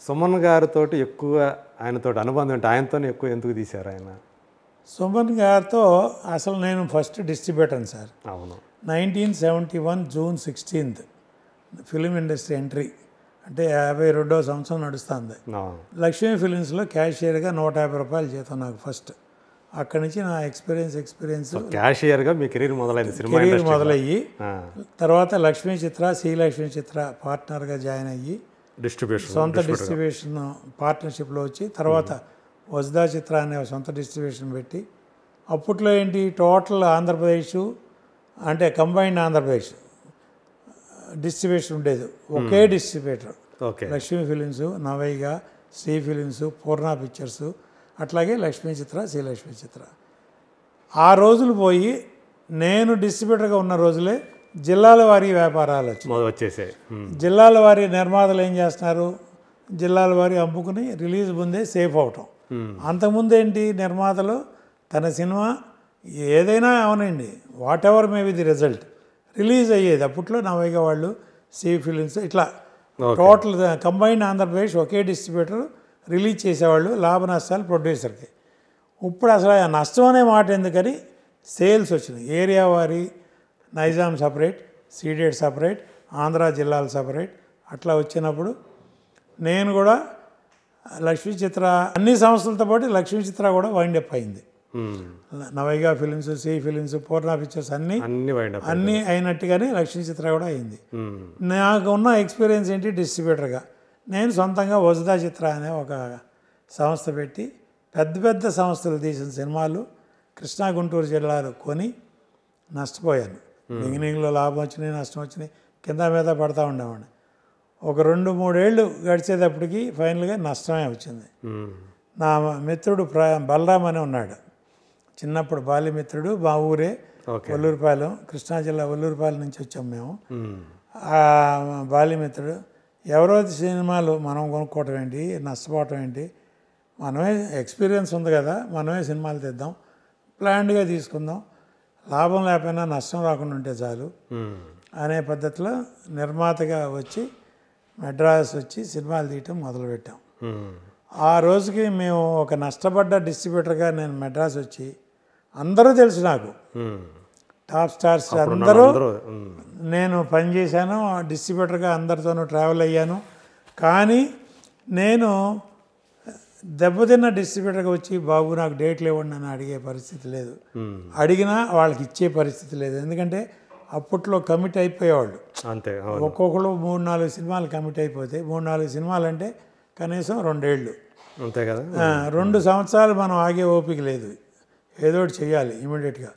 సుమన్ గారితో ఎక్కువ ఆయనతో అనుబంధం అంటే ఆయనతోనే ఎక్కువ ఎందుకు తీశారు ఆయన సుమన్ గారితో అసలు నేను ఫస్ట్ డిస్ట్రిబ్యూటర్ సార్ అవును nineteen seventy one June sixteenth film industry entry అంటే యాభై రెండో సంవత్సరం నడుస్తుంది అవును. లక్ష్మీ ఫిలిమ్స్లో క్యాషియర్గా నూట యాభై రూపాయలు జీతం నాకు ఫస్ట్ అక్కడి నుంచి నా ఎక్స్పీరియన్స్ ఎక్స్పీరియన్స్ క్యాషియర్గా మీ కెరీర్ మొదలైంది సినిమా కెరీర్ ఇండస్ట్రీ మొదలయ్యి తర్వాత లక్ష్మీ చిత్ర సి లక్ష్మీ చిత్ర పార్ట్నర్గా జాయిన్ అయ్యి డిస్ట్రిబ్యూషన్ సొంత డిస్ట్రిబ్యూషన్ పార్ట్నర్షిప్లో వచ్చి తర్వాత వజ్దా చిత్ర అనే ఒక సొంత డిస్ట్రిబ్యూషన్ పెట్టి అప్పట్లో ఏంటి టోటల్ ఆంధ్రప్రదేశ్ అంటే కంబైన్డ్ ఆంధ్రప్రదేశ్ డిస్ట్రిబ్యూషన్ ఉండేది ఒకే distributor okay Lakshmi films నవైగా Shri films Purna pictures అట్లాగే లక్ష్మీ చిత్ర శ్రీ లక్ష్మీ చిత్ర ఆ రోజులు పోయి నేను డిస్ట్రిబ్యూటర్గా ఉన్న రోజులే జిల్లాల వారి వ్యాపారాలు వచ్చాయి మొదలు వచ్చేసాయి ఉమ్. జిల్లాల వారి నిర్మాతలు ఏం చేస్తున్నారు జిల్లాల వారి అమ్ముకుని రిలీజ్ ముందే సేఫ్ అవటం అంతకుముందు ఏంటి నిర్మాతలు తన సినిమా ఏదైనా అవనండి what ever may be the result release అయ్యేది అప్పట్లో నవైగా వాళ్ళు సి ఫిలిమ్స్ ఇట్లా టోటల్ కంబైన్డ్ ఆంధ్రప్రదేశ్ ఒకే డిస్ట్రిబ్యూటర్ రిలీజ్ చేసేవాళ్ళు లాభ నష్టాలు ప్రొడ్యూసర్కి ఇప్పుడు అసలు ఆ నష్టం అనే మాట ఎందుకని సేల్స్ వచ్చినాయి ఏరియా వారి నైజాం సపరేట్ సీడెడ్ సపరేట్ ఆంధ్ర జిల్లాలు సపరేట్ అట్లా వచ్చినప్పుడు నేను కూడా లక్ష్మీ చిత్ర అన్ని సంస్థలతో పాటు లక్ష్మీ చిత్ర కూడా వైండప్ అయింది um. Navayuga films C films Purna pictures అన్నీ అన్ని వైండ్ అప్ అన్నీ అయినట్టుగానే లక్ష్మీ చిత్ర కూడా అయింది ఉమ్. నాకు ఉన్న ఎక్స్పీరియన్స్ ఏంటి డిస్ట్రిబ్యూటర్గా నేను సొంతంగా వసుదా చిత్ర అనే ఒక సంస్థ పెట్టి పెద్ద పెద్ద సంస్థలు తీసిన సినిమాలు కృష్ణా గుంటూరు జిల్లాలో కొని నష్టపోయాను బిగినింగ్లో లాభం వచ్చినాయి నష్టం వచ్చినాయి కింద మీద పడతా ఉండేవాడిని ఒక రెండు మూడేళ్ళు గడిచేటప్పటికి ఫైనల్గా నష్టమే వచ్చింది ఉమ్. నా మిత్రుడు ప్ర బలరామ్ అని ఉన్నాడు చిన్నప్పుడు బాల్యమిత్రుడు మా ఊరే ఓకే ఒల్లూరుపాలెం కృష్ణా జిల్లా ఒల్లూరుపాలెం నుంచి వచ్చాం మేము ఉమ్. ఆ బాల్యమిత్రుడు ఎవరో సినిమాలు మనం కొనుక్కోవటం ఏంటి నష్టపోవటం ఏంటి మనమే ఎక్స్పీరియన్స్ ఉంది కదా మనమే సినిమాలు తెద్దాం ప్లాన్డ్గా తీసుకుందాం లాభం లేకపోయినా నష్టం రాకుండా ఉంటే చాలు ఉమ్. అనే పద్ధతిలో నిర్మాతగా వచ్చి మెడ్రాస్ వచ్చి సినిమాలు తీయటం మొదలుపెట్టాం ఉమ్. ఆ రోజుకి మేము ఒక నష్టపడ్డ డిస్ట్రిబ్యూటర్గా నేను మెడ్రాస్ వచ్చి అందరూ తెలుసు నాకు ఉమ్. టాప్ స్టార్స్ అందరూ అందరూ ఉమ్. నేను పనిచేశాను డిస్ట్రిబ్యూటర్గా అందరితోనూ ట్రావెల్ అయ్యాను కానీ నేను దెబ్బతిన్న డిస్ట్రిబ్యూటర్గా వచ్చి బాబు నాకు డేట్లు ఇవ్వండి అని అడిగే పరిస్థితి లేదు ఉమ్. అడిగినా వాళ్ళకి ఇచ్చే పరిస్థితి లేదు ఎందుకంటే అప్పట్లో కమిట్ అయిపోయేవాళ్ళు అంతే అవును ఒక్కొక్కరు మూడు నాలుగు సినిమాలు కమిట్ అయిపోతే మూడు నాలుగు సినిమాలు అంటే కనీసం రెండేళ్ళు అంతే కదా ఆ, రెండు సంవత్సరాలు మనం ఆగే ఓపిక లేదు ఏదో ఒకటి చేయాలి ఇమీడియట్గా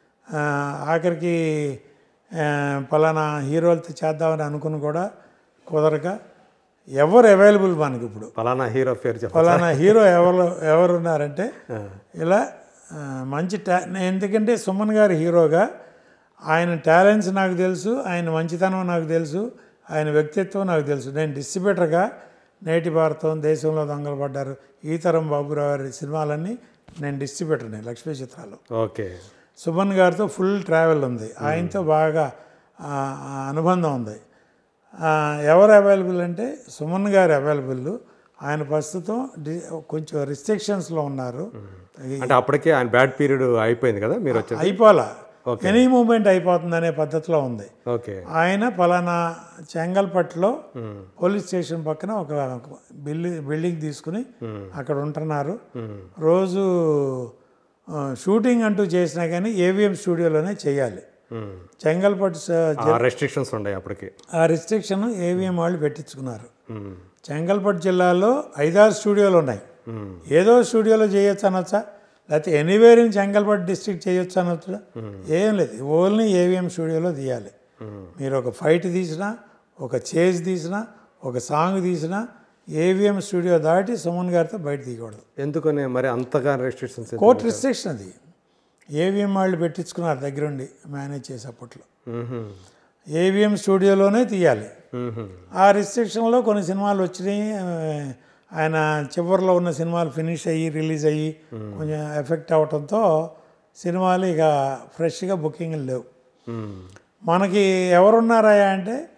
ఆఖరికి ఆ, పలానా హీరోలతో చేద్దామని అనుకుని కూడా కుదరక ఎవరు అవైలబుల్ మనకి ఇప్పుడు ఫలానా హీరో పేరు చెప్ప ఫలానా హీరో ఎవరు ఎవరు ఉన్నారంటే ఇలా ఆ, మంచి టా ఎందుకంటే సుమన్ గారి హీరోగా ఆయన టాలెంట్స్ నాకు తెలుసు ఆయన మంచితనం నాకు తెలుసు ఆయన వ్యక్తిత్వం నాకు తెలుసు నేను డిస్ట్రిబ్యూటర్గా నేటి భారతం దేశంలో దొంగలు పడ్డారు ఈ తరం బాబురావు గారి సినిమాలన్నీ నేను డిస్ట్రిబ్యూటర్ని లక్ష్మీ చిత్రాలు ఓకే సుమన్ గారితో ఫుల్ ట్రావెల్ ఉంది ఆయనతో బాగా ఆ, ఆ అనుబంధం ఉంది ఆ, ఎవరు అవైలబుల్ అంటే సుమన్ గారు అవైలబుల్ ఆయన ప్రస్తుతం డి కొంచెం రిస్ట్రిక్షన్స్లో ఉన్నారు అంటే అప్పటికే ఆయన బ్యాడ్ పీరియడ్ అయిపోయింది కదా మీరు వచ్చేది అయిపోలా ఎనీ మూమెంట్ అయిపోతుంది అనే పద్ధతిలో ఉంది ఓకే ఆయన పలానా చెంగల్పట్టులో పోలీస్ స్టేషన్ పక్కన ఒక బిల్డింగ్ బిల్డింగ్ తీసుకుని అక్కడ ఉంటున్నారు రోజు ఆ, షూటింగ్ అంటూ చేసినా కానీ ఏవిఎం స్టూడియోలోనే చేయాలి ఉమ్. చెంగల్పట్టు స- ఆ రెస్ట్రిక్షన్స్ ఉన్నాయి అప్పటికి ఆ రిస్ట్రిక్షన్ ఏవిఎం వాళ్ళు పెట్టించుకున్నారు ఉమ్. చెంగల్పట్టు జిల్లాలో ఐదారు స్టూడియోలు ఉన్నాయి ఉమ్. ఏదో స్టూడియోలో చేయొచ్చు అనొచ్చా లేకపోతే ఎనీవేర్ ఇన్ చెంగల్పట్టు డిస్ట్రిక్ట్ చేయొచ్చు అనొచ్చా ఏం లేదు ఓన్లీ ఏవిఎం స్టూడియోలో తీయాలి మీరు ఒక ఫైట్ తీసినా ఒక చేజ్ తీసినా ఒక సాంగ్ తీసినా ఏవిఎం స్టూడియో దాటి సుమన్ గారితో బయట తీయకూడదు ఎందుకని మరి అంతగా రెస్ట్రిక్షన్స్ కోర్ట్ రిస్ట్రిక్షన్ అది ఏవిఎం వాళ్ళు పెట్టించుకున్నారు దగ్గరుండి మేనేజ్ చేసే అప్పట్లో ఏవిఎం స్టూడియోలోనే తీయాలి ఆ రిస్ట్రిక్షన్లో కొన్ని సినిమాలు వచ్చినాయి ఆ, ఆయన చివరిలో ఉన్న సినిమాలు ఫినిష్ అయ్యి రిలీజ్ అయ్యి కొంచెం ఎఫెక్ట్ అవడంతో సినిమాలు ఇక ఫ్రెష్గా బుకింగ్లు లేవు మనకి ఎవరున్నారా అంటే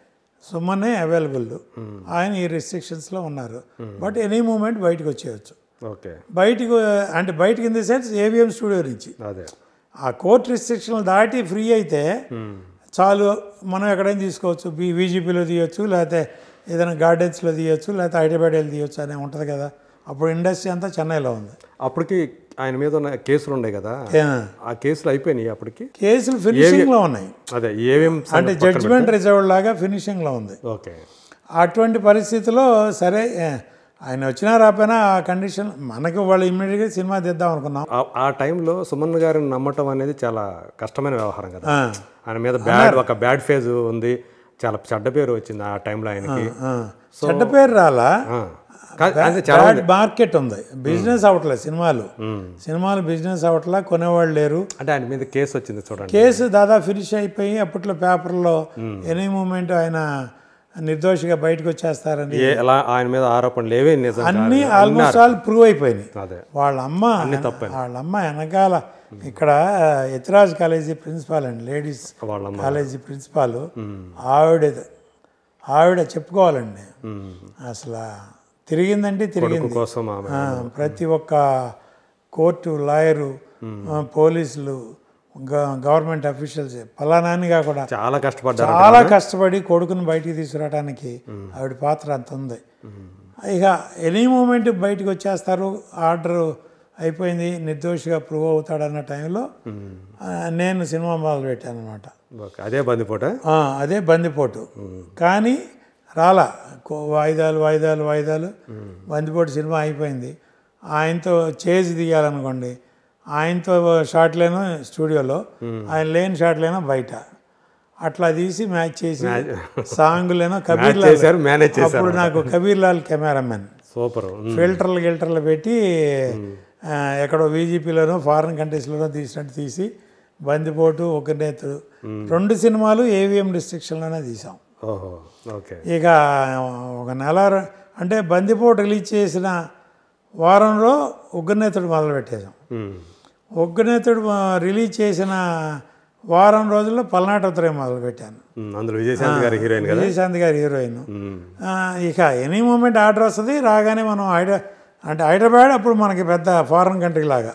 సుమనే అవైలబుల్ ఆయన ఈ రెస్ట్రిక్షన్స్లో ఉన్నారు బట్ ఎనీ మూమెంట్ బయటకు వచ్చేయచ్చు ఓకే బయటికి అంటే బయటికి in the sense AVM studio నుంచి అదే ఆ కోర్ట్ రిస్ట్రిక్షన్లు దాటి ఫ్రీ అయితే చాలు మనం ఎక్కడైనా తీసుకోవచ్చు బీ బీజీపీలో తీయొచ్చు లేకపోతే ఏదైనా గార్డెన్స్లో తీయొచ్చు లేకపోతే హైదరాబాద్లో తీయొచ్చు అనే ఉంటుంది కదా అప్పుడు ఇండస్ట్రీ అంతా చెన్నైలో ఉంది అప్పటికి ఆయన మీద ఉన్న కేసులు ఉన్నాయి కదా ఏ, ఆ కేసులు అయిపోయినాయి అప్పటికి కేసులు ఫినిషింగ్లో ఉన్నాయి అదే ఏమేం అంటే జడ్జిమెంట్ రిజర్వ్ లాగా ఫినిషింగ్లో ఉంది ఓకే అటువంటి పరిస్థితిలో సరే ఏ, ఆయన వచ్చినా రాపోయినా ఆ కండిషన్ మనకి వాళ్ళు ఇమ్మీడియట్గా సినిమా తీద్దాం అనుకున్నాం ఆ- ఆ టైంలో సుమన్ గారిని నమ్మటం అనేది చాలా కష్టమైన వ్యవహారం కదా ఆ, ఆయన మీద బ్యాడ్ ఒక బ్యాడ్ ఫేజ్ ఉంది చాలా చెడ్డ పేరు వచ్చింది ఆ టైంలో ఆయనకి ఆ. చెడ్డ పేరు రాలా ఆ. కా- అదే చాలా బ్యాడ్ మార్కెట్ ఉంది బిజినెస్ అవట్లే సినిమాలు సినిమాలు బిజినెస్ అవట్లా కొనేవాళ్ళు లేరు అంటే ఆయన మీద కేసు వచ్చింది చూడండి కేసు దాదాపు ఫినిష్ అయిపోయి అప్పట్లో పేపర్లో ఎనీ మూమెంట్ ఆయన నిర్దోషిగా బయటకు వచ్చేస్తారని ఏ ఎలా ఆయన మీద ఆరోపణలు ఏవే నిజం అన్నీ ఆల్మోస్ట్ ఆల్ ప్రూవ్ అయిపోయినాయి అదే వాళ్ళ అమ్మ వాళ్ళ అమ్మ వెనకాల ఇక్కడ ఎత్రాజ్ కాలేజీ ప్రిన్సిపాల్ అండి లేడీస్ వాళ్ళ అమ్మ కాలేజీ ప్రిన్సిపాల్ ఆవిడ ఆవిడ చెప్పుకోవాలండి ఉమ్. అసలు తిరిగిందంటే తిరిగింది కోసం ఆమె ఆ, ప్రతి ఒక్క కోర్టు లాయరు ఆ, పోలీసులు గ- గవర్నమెంట్ అఫీషియల్స్ పలానానిగా కూడా చాలా కష్టపడ్డారు చాలా కష్టపడి కొడుకుని బయటికి తీసుకురావడానికి ఆవిడ పాత్ర అంత ఉంది ఇక ఎనీ మూమెంట్ బయటకు వచ్చేస్తారు ఆర్డర్ అయిపోయింది నిర్దోషిగా ప్రూవ్ అవుతాడన్న టైంలో ఆ, నేను సినిమా మొదలు పెట్టాను అనమాట ఓకే అదే బందిపోట అదే బందిపోటు కానీ రాలా కో- వాయిదాలు వాయిదాలు వాయిదాలు బందిపోటు సినిమా అయిపోయింది ఆయనతో చేజ్ తీయాలనుకోండి ఆయనతో షాట్లేనో స్టూడియోలో ఆయన లేని షాట్లేనో బయట అట్లా తీసి మ్యాచ్ చేసి సాంగులేనో కబీర్ లాల్ చేశారు మేనేజ్ చేశారు అప్పుడు నాకు కబీర్ లాల్ కెమెరామెన్ సూపర్ ఫిల్టర్లు గిల్టర్లు పెట్టి ఆ, ఎక్కడో వీజీపీలోనో ఫారిన్ కంట్రీస్లోనో తీసినట్టు తీసి బందిపోటు ఒక నేతుడు రెండు సినిమాలు ఏవిఎం డిస్ట్రిక్షన్లోనే తీసాం ఓహో ఓకే ఇక ఒక నెల ర- అంటే బందిపోటు రిలీజ్ చేసిన వారంలో ఉగ్రనేతుడు మొదలు పెట్టేసాం ఉమ్. ఉగ్రనేతుడు ఆ, రిలీజ్ చేసిన వారం రోజుల్లో పల్నాటి ఉత్తరం మొదలు పెట్టాను ఉమ్, అందులో విజయశాంతి గారి హీరోయిన్ కదా విజయశాంతి గారి హీరోయిన్ ఉమ్. ఆ, ఇక ఎనీ మూమెంట్ ఆర్డర్ వస్తుంది రాగానే మనం హైదరా అంటే హైదరాబాద్ అప్పుడు మనకి పెద్ద ఫారెన్ కంట్రీ లాగా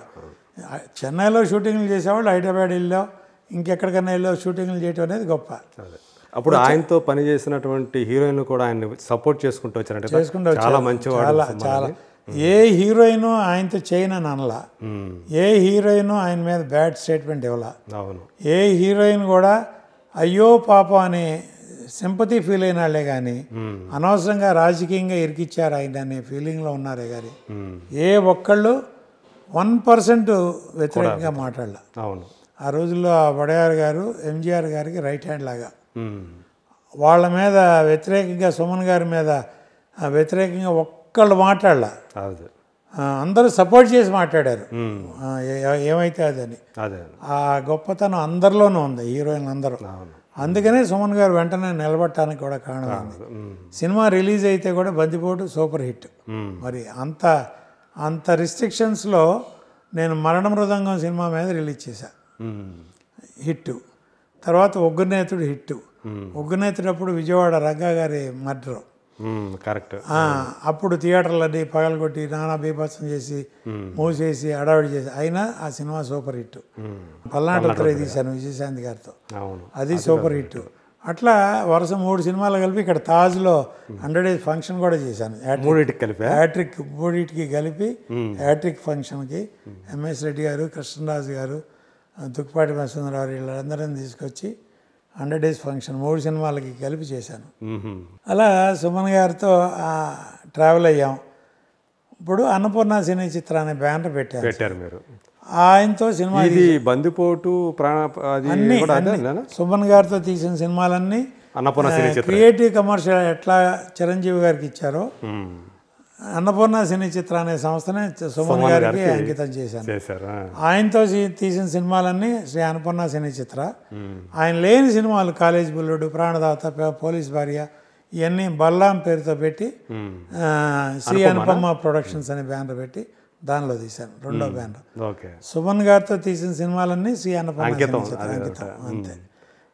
చెన్నైలో షూటింగ్లు చేసేవాళ్ళు హైదరాబాద్ వెళ్ళాం ఇంకెక్కడికైనా వెళ్ళావు షూటింగ్లు చేయటం అనేది గొప్ప అదే అప్పుడు ఆయనతో పనిచేసినటువంటి హీరోయిన్లు కూడా ఆయన సపోర్ట్ చేసుకుంటూ వచ్చారంటే చేసుకుంటూ చాలా మంచివాడు చాలా చాలా ఏ హీరోయిన్ ఆయనతో చేయనని అనలా ఉమ్, ఏ హీరోయిన్ ఆయన మీద బ్యాడ్ స్టేట్మెంట్ ఇవ్వాల అవును ఏ హీరోయిన్ కూడా అయ్యో పాపం అని సింపతి ఫీల్ అయిన వాళ్ళే కానీ అనవసరంగా రాజకీయంగా ఇరికిచ్చారు ఆయన అనే ఫీలింగ్లో ఉన్నారే కానీ ఉమ్, ఏ ఒక్కళ్ళు వన్ పర్సెంట్ వ్యతిరేకంగా మాట్లాడాల అవును ఆ రోజుల్లో ఆ వడయార్ గారు ఎంజీఆర్ గారికి రైట్ హ్యాండ్ లాగా ఉమ్, వాళ్ళ మీద వ్యతిరేకంగా సుమన్ గారి మీద ఆ, వ్యతిరేకంగా ఒక్కళ్ళు మాట్లాడాల అదే ఆ, అందరూ సపోర్ట్ చేసి మాట్లాడారు ఉమ్, ఆ, ఏ- ఏమైతే అదని అదే ఆ గొప్పతనం అందరిలోనూ ఉంది హీరోయిన్లు అందరూ అవును అందుకనే సుమన్ గారు వెంటనే నిలబడటానికి కూడా కారణమైంది ఉమ్, సినిమా రిలీజ్ అయితే కూడా బందిపోటు సూపర్ హిట్ ఉమ్, మరి అంత అంత రిస్ట్రిక్షన్స్లో నేను మరణ మృదంగం సినిమా మీద రిలీజ్ చేశా ఉమ్, హిట్ తర్వాత ఒగ్గునేతుడు హిట్ Hmm. ఒగ్గునేతుడు అప్పుడు విజయవాడ రంగా గారి మర్డర్ ఉమ్, కరెక్ట్ అప్పుడు థియేటర్లన్నీ పగలగొట్టి నానా బీభత్సం చేసి మూసేసి అడావిడి చేసి అయినా ఆ cinema super hit um, Palnadu ఉత్తరే తీశాను విజయశాంతి గారితో అవును అది సూపర్ హిట్ అట్లా వరుస మూడు సినిమాలు కలిపి ఇక్కడ తాజ్లో హండ్రెడ్ డేస్ ఫంక్షన్ కూడా చేశాను యాడ్- మూడింటికి కలిపా హ్యాట్రిక్ మూడింటికి కలిపి హ్యాట్రిక్ ఫంక్షన్కి ఎంఎస్ రెడ్డి గారు కృష్ణరాజు గారు దుక్పాటి మసందరావు వీళ్ళందరిని తీసుకొచ్చి హండ్రెడ్ డేస్ ఫంక్షన్ మూడు సినిమాలకి కలిపి చేశాను ఉహుం, అలా సుమన్ గారితో ట్రావెల్ అయ్యాం ఇప్పుడు అన్నపూర్ణ సినీ చిత్ర అనే బ్యానర్ పెట్టాను పెట్టారు మీరు ఆయనతో సినిమా ఇది బందిపోటు ప్రాణ అది కూడా అదే అదేనా? సుమన్ గారితో తీసిన సినిమాలన్నీ అన్నపూర్ణ సినీ చిత్రం క్రియేటివ్ కమర్షియల్ ఎట్లా చిరంజీవి గారికి ఇచ్చారో ఉమ్, అన్నపూర్ణ సినీ చిత్ర అనే సంస్థనే సుమన్ గారికి అంకితం చేశాను చేశారు ఆ. ఆయనతో తీ- తీసిన సినిమాలన్నీ శ్రీ అన్నపూర్ణ సినీ చిత్ర ఆయన లేని సినిమాలు కాలేజ్ బుల్లుడు ప్రాణదాత ప- పోలీస్ భార్య ఇవన్నీ బల్లాం పేరుతో పెట్టి ఉమ్, ఆ, శ్రీ అనుపమ ప్రొడక్షన్స్ అనే బ్యానర్ పెట్టి దానిలో తీశాను రెండో బ్యానర్ ఓకే సుమన్ గారితో తీసిన సినిమాలన్నీ శ్రీ అన్నపూర్ణ అంకితం, సినీ చిత్ర అదే అంకితం అంతే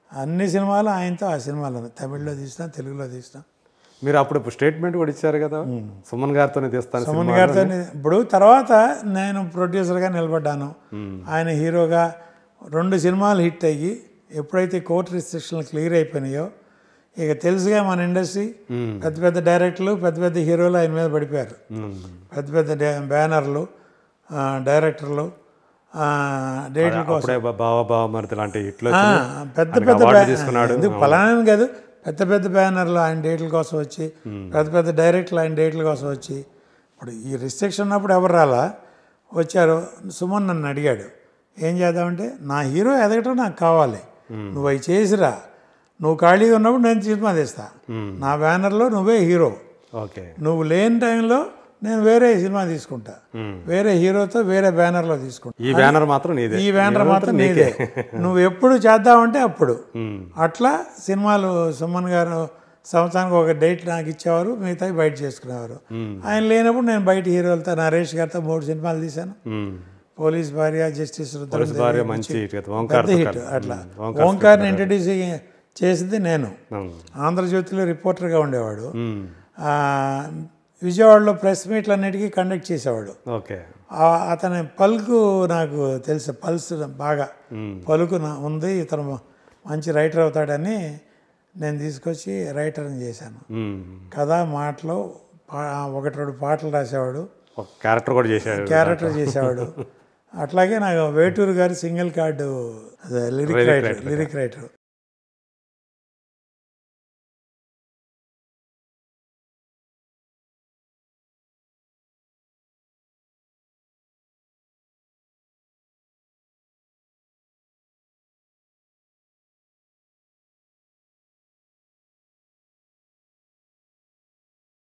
అన్ని సినిమాలు ఆయనతో ఆ సినిమాలు తమిళ్లో తీసినా తెలుగులో తీసినా మీరు అప్పుడు స్టేట్మెంట్ కూడా ఇచ్చారు కదా సుమన్ గారితోనే తీస్తాను సుమన్ సినిమా గారితో ఇప్పుడు తర్వాత నేను ప్రొడ్యూసర్గా నిలబడ్డాను ఆయన హీరోగా రెండు సినిమాలు హిట్ అయ్యి ఎప్పుడైతే కోర్టు రిస్ట్రిక్షన్లు క్లియర్ అయిపోయినాయో ఇక తెలుసుగా మన ఇండస్ట్రీ పెద్ద పెద్ద డైరెక్టర్లు పెద్ద పెద్ద హీరోలు ఆయన మీద పడిపోయారు మ్మ్. పెద్ద పెద్ద డే- బ్యానర్లు ఆ, డైరెక్టర్లు ఆ, డేట్ల కోసం అప్పుడే బా- బావ బావ మరిది లాంటి ఇట్లా ఆ, పెద్ద పెద్ద అవార్డు బ్యా- తీసుకున్నాడు ఎందుకు ఫలానా కాదు పెద్ద పెద్ద బ్యానర్లు ఆయన డేట్ల కోసం వచ్చి పెద్ద పెద్ద డైరెక్టర్లు ఆయన డేట్ల కోసం వచ్చి ఇప్పుడు ఈ రిస్ట్రిక్షన్ ఉన్నప్పుడు ఎవరు రాలా వచ్చారు సుమన్ నన్ను అడిగాడు ఏం చేద్దామంటే నా హీరో ఎదగటం నాకు కావాలి నువ్వు అవి చేసిరా నువ్వు ఖాళీగా ఉన్నప్పుడు నేను సినిమా తీస్తా నా బ్యానర్లో నువ్వే హీరో ఓకే నువ్వు లేని టైంలో నేను వేరే సినిమా తీసుకుంటా వేరే హీరోతో వేరే బ్యానర్లో తీసుకుంటా ఈ బ్యానర్ మాత్రం నీదే ఈ బ్యానర్ మాత్రం నీదే నువ్వు ఎప్పుడు చేద్దామంటే అప్పుడు మ్మ్. అట్లా సినిమాలు సుమన్ గారు సంవత్సరానికి ఒక డేట్ నాకు ఇచ్చేవారు మిగతావి బయట చేసుకునేవారు ఆయన లేనప్పుడు నేను బయట హీరోలతో నరేష్ గారితో మూడు సినిమాలు తీశాను మ్మ్. పోలీస్ భార్య జస్టిస్ రుద్రదేవి భార్య మంచి hit కదా, ఓంకార్ పెద్ద హిట్ అట్లా ఓంకార్ని ఇంట్రడ్యూస్ చేసింది నేను మ్మ్. ఆంధ్రజ్యోతిలో రిపోర్టర్గా ఉండేవాడు మ్మ్. ఆ, విజయవాడలో ప్రెస్ మీట్లన్నిటికీ కండక్ట్ చేసేవాడు ఓకే ఆ అతని పలుకు నాకు తెలుసు పల్స్ బాగా పలుకు నా- ఉంది ఇతను మంచి రైటర్ అవుతాడని నేను తీసుకొచ్చి రైటర్ని చేశాను మ్మ్. కథ మాటలు పా- ఒకటి రెండు పాటలు రాసేవాడు ఒక క్యారెక్టర్ కూడా చేశాడు క్యారెక్టర్ చేసేవాడు అట్లాగే నాకు వేటూరు గారి సింగిల్ కార్డు అదే లిరిక్ రైటర్ లిరిక్ రైటర్